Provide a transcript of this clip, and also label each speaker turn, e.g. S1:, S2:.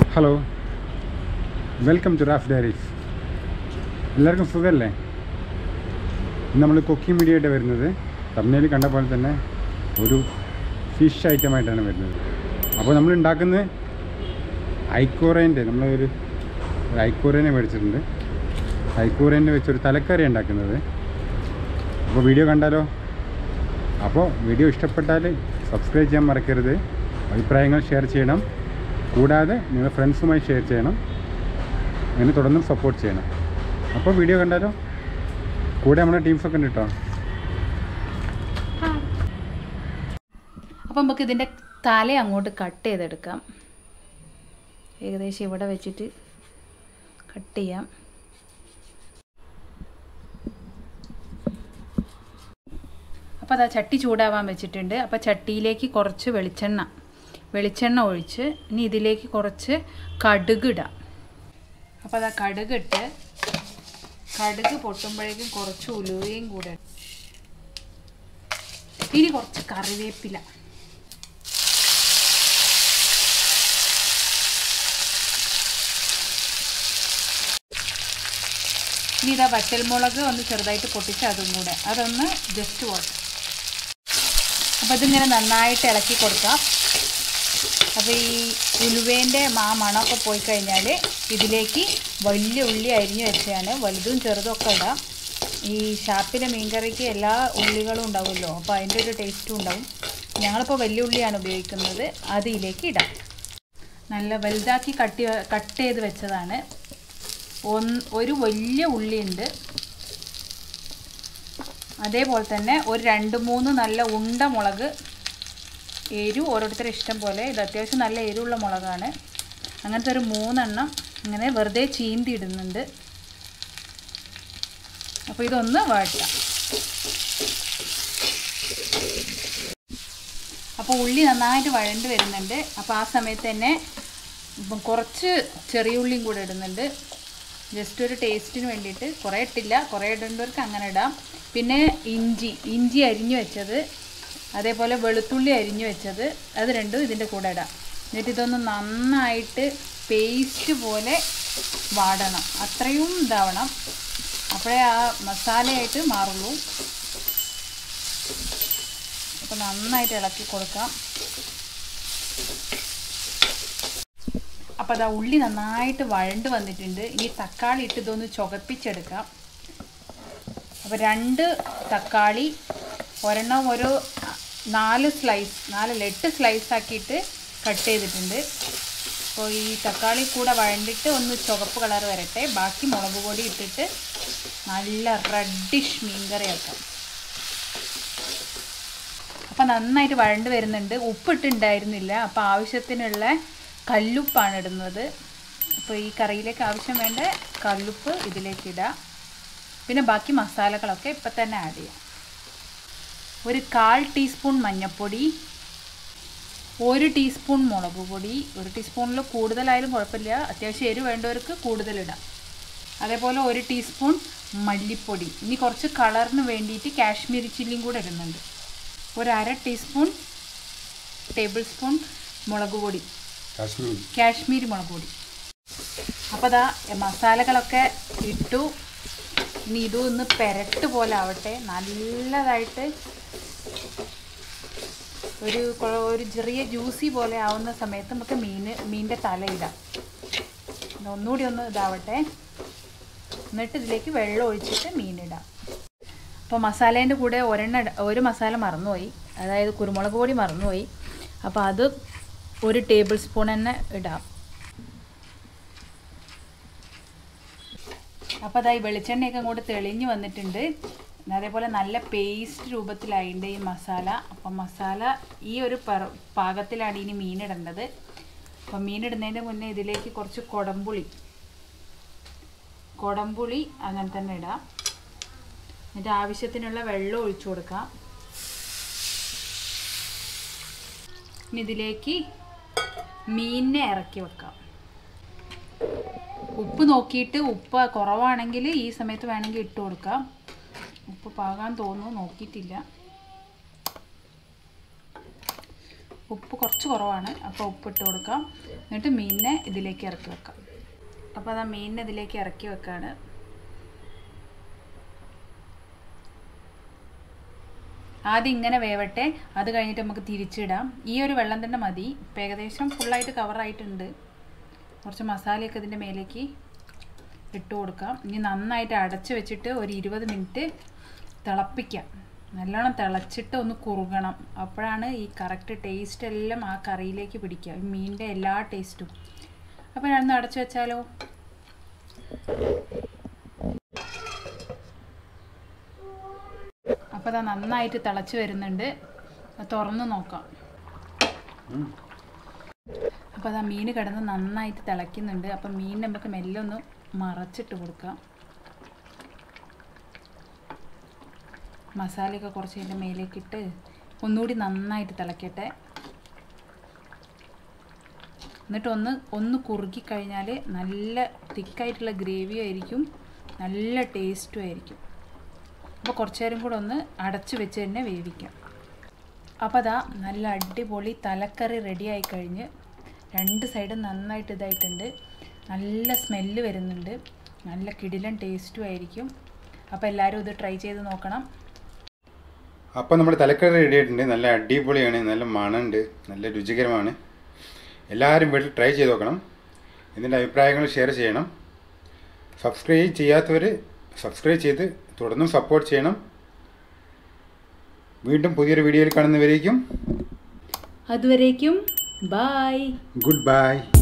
S1: hello welcome to Raf diaries എല്ലാവർക്കും സുഖമല്ലേ ഇന്ന് നമ്മൾ കുക്കിംഗ് വീഡിയോ ആയിട്ട് വരുന്നത് തമിഴിൽ കണ്ട പോലെ തന്നെ ഒരു ഫിഷ് ഐറ്റമായിട്ടാണ് വരുന്നത് അപ്പോൾ നമ്മൾ ഉണ്ടാക്കുന്നത് ഐക്കോറേൻ്റെ നമ്മളൊരു ഒരു ഐക്കോറേനെ മേടിച്ചിട്ടുണ്ട് ഐക്കോറേനെ വെച്ചൊരു തലക്കറി ഉണ്ടാക്കുന്നത് അപ്പോൾ വീഡിയോ കണ്ടാലോ അപ്പോൾ വീഡിയോ ഇഷ്ടപ്പെട്ടാൽ സബ്സ്ക്രൈബ് ചെയ്യാൻ മറക്കരുത് അഭിപ്രായങ്ങൾ ഷെയർ ചെയ്യണം കൂടാതെ നിങ്ങളുടെ ഫ്രണ്ട്സുമായി ഷെയർ ചെയ്യണം അങ്ങനെ തുടർന്നും സപ്പോർട്ട് ചെയ്യണം അപ്പോൾ വീഡിയോ കണ്ടാലോ കൂടെ നമ്മുടെ ടീംസൊക്കെ ഉണ്ട് കേട്ടോ
S2: അപ്പം നമുക്ക് ഇതിൻ്റെ തല അങ്ങോട്ട് കട്ട് ചെയ്തെടുക്കാം ഏകദേശം ഇവിടെ വെച്ചിട്ട് കട്ട് ചെയ്യാം അപ്പോൾ അതാ ചട്ടി ചൂടാവാൻ വെച്ചിട്ടുണ്ട് അപ്പോൾ ചട്ടിയിലേക്ക് കുറച്ച് വെളിച്ചെണ്ണ വെളിച്ചെണ്ണ ഒഴിച്ച് ഇനി ഇതിലേക്ക് കുറച്ച് കടുക് ഇടാം അപ്പോൾ അതാ കടുക് ഇട്ട് കടുക് പൊട്ടുമ്പോഴേക്കും കുറച്ച് ഉലുവയും കൂടെ ഇനി കുറച്ച് കറിവേപ്പില ഇനി ഇതാ വറ്റൽമുളക് ഒന്ന് ചെറുതായിട്ട് പൊട്ടിച്ച് അതും കൂടെ അതൊന്ന് ജസ്റ്റ് വാട്ട് അപ്പോൾ ഇതിങ്ങനെ നന്നായിട്ട് ഇളക്കി കൊടുക്കാം അപ്പോൾ ഈ ഉലുവേൻ്റെ ആ മണമൊക്കെ പോയി കഴിഞ്ഞാൽ ഇതിലേക്ക് വലിയ ഉള്ളി അരിഞ്ഞു വെച്ചാണ് വലുതും ചെറുതും ഒക്കെ ഇടാം ഈ ഷാപ്പിലെ മീൻകറിക്ക് എല്ലാ ഉള്ളികളും ഉണ്ടാവുമല്ലോ അപ്പോൾ അതിൻ്റെ ഒരു ടേസ്റ്റും ഉണ്ടാവും ഞങ്ങളിപ്പോൾ വലിയ ഉള്ളിയാണ് ഉപയോഗിക്കുന്നത് അത് ഇതിലേക്ക് ഇടാം നല്ല വലുതാക്കി കട്ട് കട്ട് ചെയ്ത് വെച്ചതാണ് ഒന്ന് ഒരു വലിയ ഉള്ളിയുണ്ട് അതേപോലെ തന്നെ ഒരു രണ്ട് മൂന്ന് നല്ല ഉണ്ട മുളക് എരിവ് ഓരോരുത്തരുടെ ഇഷ്ടം പോലെ ഇത് അത്യാവശ്യം നല്ല എരിവുള്ള മുളകാണ് അങ്ങനത്തെ ഒരു മൂന്നെണ്ണം ഇങ്ങനെ വെറുതെ ചീന്തി ഇടുന്നുണ്ട് അപ്പോൾ ഇതൊന്ന് വാട്ടാം അപ്പോൾ ഉള്ളി നന്നായിട്ട് വഴണ്ട് വരുന്നുണ്ട് അപ്പോൾ ആ സമയത്ത് തന്നെ ഇപ്പം കുറച്ച് ചെറിയ ഉള്ളിയും കൂടെ ഇടുന്നുണ്ട് ജസ്റ്റ് ഒരു ടേസ്റ്റിന് വേണ്ടിയിട്ട് കുറേ ഇട്ടില്ല കുറേ ഇടേണ്ടവർക്ക് അങ്ങനെ ഇടാം പിന്നെ ഇഞ്ചി ഇഞ്ചി അരിഞ്ഞു വെച്ചത് അതേപോലെ വെളുത്തുള്ളി അരിഞ്ഞു വെച്ചത് അത് രണ്ടും ഇതിൻ്റെ കൂടെ ഇടാം എന്നിട്ട് ഇതൊന്ന് നന്നായിട്ട് പേസ്റ്റ് പോലെ വാടണം അത്രയും ഇതാവണം അപ്പോഴേ ആ മസാലയായിട്ട് മാറുള്ളൂ അപ്പോൾ നന്നായിട്ട് ഇളക്കി കൊടുക്കാം അപ്പോൾ അതാ ഉള്ളി നന്നായിട്ട് വഴണ്ട് വന്നിട്ടുണ്ട് ഇനി തക്കാളി ഇട്ട് ഇതൊന്ന് ചുവപ്പിച്ചെടുക്കാം അപ്പോൾ രണ്ട് തക്കാളി ഒരെണ്ണം ഒരു നാല് സ്ലൈസ് നാലല്ല എട്ട് സ്ലൈസ് ആക്കിയിട്ട് കട്ട് ചെയ്തിട്ടുണ്ട് അപ്പോൾ ഈ തക്കാളി കൂടെ വഴണ്ടിട്ട് ഒന്ന് ചുവപ്പ് കളർ വരട്ടെ ബാക്കി മുളക് പൊടി ഇട്ടിട്ട് നല്ല റെഡിഷ് മീൻകറി ആക്കാം അപ്പോൾ നന്നായിട്ട് വഴണ്ട് വരുന്നുണ്ട് ഉപ്പിട്ടുണ്ടായിരുന്നില്ല അപ്പോൾ ആവശ്യത്തിനുള്ള കല്ലുപ്പാണ് ഇടുന്നത് അപ്പോൾ ഈ കറിയിലേക്ക് ആവശ്യം വേണ്ട കല്ലുപ്പ് ഇതിലേക്ക് ഇടാം പിന്നെ ബാക്കി മസാലകളൊക്കെ ഇപ്പം തന്നെ ആഡ് ചെയ്യാം ഒരു കാൽ ടീസ്പൂൺ മഞ്ഞൾപ്പൊടി ഒരു ടീസ്പൂൺ മുളക് പൊടി ഒരു ടീസ്പൂണിൽ കൂടുതലായാലും കുഴപ്പമില്ല അത്യാവശ്യം എരിവ് വേണ്ടവർക്ക് കൂടുതലിടാം അതേപോലെ ഒരു ടീസ്പൂൺ മല്ലിപ്പൊടി ഇനി കുറച്ച് കളറിന് വേണ്ടിയിട്ട് കാശ്മീരി ചില്ലിയും കൂടെ ഇടുന്നുണ്ട് ഒരു അര ടീസ്പൂൺ ടേബിൾ സ്പൂൺ മുളക് പൊടി
S1: കാശ്മീർ
S2: കാശ്മീരി മുളക് പൊടി അപ്പോൾ അതാ മസാലകളൊക്കെ ഇട്ടു ഇനി ഇതും ഒന്ന് പെരട്ട് പോലെ ആവട്ടെ നല്ലതായിട്ട് ഒരു കൊ- ഒരു ചെറിയ ജ്യൂസി പോലെ ആവുന്ന സമയത്ത് നമുക്ക് മീൻ മീനിൻ്റെ തല ഇടാം ഇത് ഒന്നുകൂടി ഒന്ന് ഇതാവട്ടെ എന്നിട്ട് ഇതിലേക്ക് വെള്ളം ഒഴിച്ചിട്ട് മീനിടാം അപ്പോൾ മസാലേൻ്റെ കൂടെ ഒരെണ്ണ ഇട- ഒരു മസാല മറന്നുപോയി അതായത് കുരുമുളക് പൊടി മറന്നുപോയി അപ്പോൾ അത് ഒരു ടേബിൾ സ്പൂൺ തന്നെ ഇടാം അപ്പോൾ അതാ ഈ വെളിച്ചെണ്ണയൊക്കെ അങ്ങോട്ട് തെളിഞ്ഞ് വന്നിട്ടുണ്ട് അതേപോലെ നല്ല പേസ്റ്റ് രൂപത്തിലായിട്ടുണ്ട് ഈ മസാല അപ്പം മസാല ഈ ഒരു പറ പാകത്തിലാണ് ഇനി മീനിടേണ്ടത് അപ്പം മീനിടുന്നതിൻ്റെ മുന്നേ ഇതിലേക്ക് കുറച്ച് കുടംപുളി കുടംപുളി അങ്ങനെ തന്നെ ഇടാം എന്നിട്ട് ആവശ്യത്തിനുള്ള വെള്ളം ഒഴിച്ചു കൊടുക്കാം ഇനി ഇതിലേക്ക് മീനിനെ ഇറക്കി വെക്കാം ഉപ്പ് നോക്കിയിട്ട് ഉപ്പ് കുറവാണെങ്കിൽ ഈ സമയത്ത് വേണമെങ്കിൽ ഇട്ട് കൊടുക്കാം ഉപ്പ് പാകാൻ തോന്നുന്നു നോക്കിയിട്ടില്ല ഉപ്പ് കുറച്ച് കുറവാണ് അപ്പോൾ ഉപ്പിട്ട് കൊടുക്കാം എന്നിട്ട് മീനിനെ ഇതിലേക്ക് ഇറക്കി വെക്കാം അപ്പോൾ അതാ മീനിനെ ഇതിലേക്ക് ഇറക്കി വെക്കാണ് ആദ്യം ഇങ്ങനെ വേവട്ടെ അത് കഴിഞ്ഞിട്ട് നമുക്ക് തിരിച്ചിടാം ഈ ഒരു വെള്ളം തന്നെ മതി ഇപ്പം ഏകദേശം ഫുള്ളായിട്ട് കവറായിട്ടുണ്ട് കുറച്ച് മസാലയൊക്കെ ഇതിൻ്റെ മേലേക്ക് ഇട്ട് കൊടുക്കാം ഇനി നന്നായിട്ട് അടച്ച് വെച്ചിട്ട് ഒരു ഇരുപത് മിനിറ്റ് തിളപ്പിക്കാം നല്ലോണം തിളച്ചിട്ട് ഒന്ന് കുറുകണം അപ്പോഴാണ് ഈ കറക്റ്റ് ടേസ്റ്റ് എല്ലാം ആ കറിയിലേക്ക് പിടിക്കുക ഈ മീനിൻ്റെ എല്ലാ ടേസ്റ്റും അപ്പോൾ ഞാനൊന്ന് അടച്ചു വെച്ചാലോ അപ്പോൾ അത് നന്നായിട്ട് തിളച്ച് വരുന്നുണ്ട് അത് തുറന്ന് നോക്കാം അപ്പോൾ അത് ആ മീൻ കിടന്ന് നന്നായിട്ട് തിളയ്ക്കുന്നുണ്ട് അപ്പം മീൻ നമുക്ക് മെല്ലെ ഒന്ന് മറച്ചിട്ട് കൊടുക്കാം മസാലയൊക്കെ കുറച്ച് അതിൻ്റെ മേലേക്കിട്ട് ഒന്നുകൂടി നന്നായിട്ട് തിളയ്ക്കട്ടെ എന്നിട്ട് ഒന്ന് ഒന്ന് കുറുക്കി കഴിഞ്ഞാൽ നല്ല തിക്കായിട്ടുള്ള ഗ്രേവി ആയിരിക്കും നല്ല ടേസ്റ്റും ആയിരിക്കും അപ്പോൾ കുറച്ച് നേരം കൂടെ ഒന്ന് അടച്ചു വെച്ച് തന്നെ വേവിക്കാം അപ്പോൾ അതാ നല്ല അടിപൊളി തലക്കറി റെഡി ആയി കഴിഞ്ഞ് രണ്ട് സൈഡും നന്നായിട്ട് ഇതായിട്ടുണ്ട് നല്ല സ്മെല്ല് വരുന്നുണ്ട് നല്ല കിടിലൻ ടേസ്റ്റും ആയിരിക്കും അപ്പോൾ എല്ലാവരും ഇത് ട്രൈ ചെയ്ത് നോക്കണം
S1: അപ്പോൾ നമ്മൾ തലക്കറി റെഡി ആയിട്ടുണ്ട് നല്ല അടിപൊളിയാണ് നല്ല മണമുണ്ട് നല്ല രുചികരമാണ് എല്ലാവരും വീട്ടിൽ ട്രൈ ചെയ്ത് നോക്കണം ഇതിൻ്റെ അഭിപ്രായങ്ങൾ ഷെയർ ചെയ്യണം സബ്സ്ക്രൈബ് ചെയ്യാത്തവർ സബ്സ്ക്രൈബ് ചെയ്ത് തുടർന്നും സപ്പോർട്ട് ചെയ്യണം വീണ്ടും പുതിയൊരു വീഡിയോയിൽ കാണുന്നവരേക്കും
S2: അതുവരേക്കും ബായ്
S1: ഗുഡ് ബൈ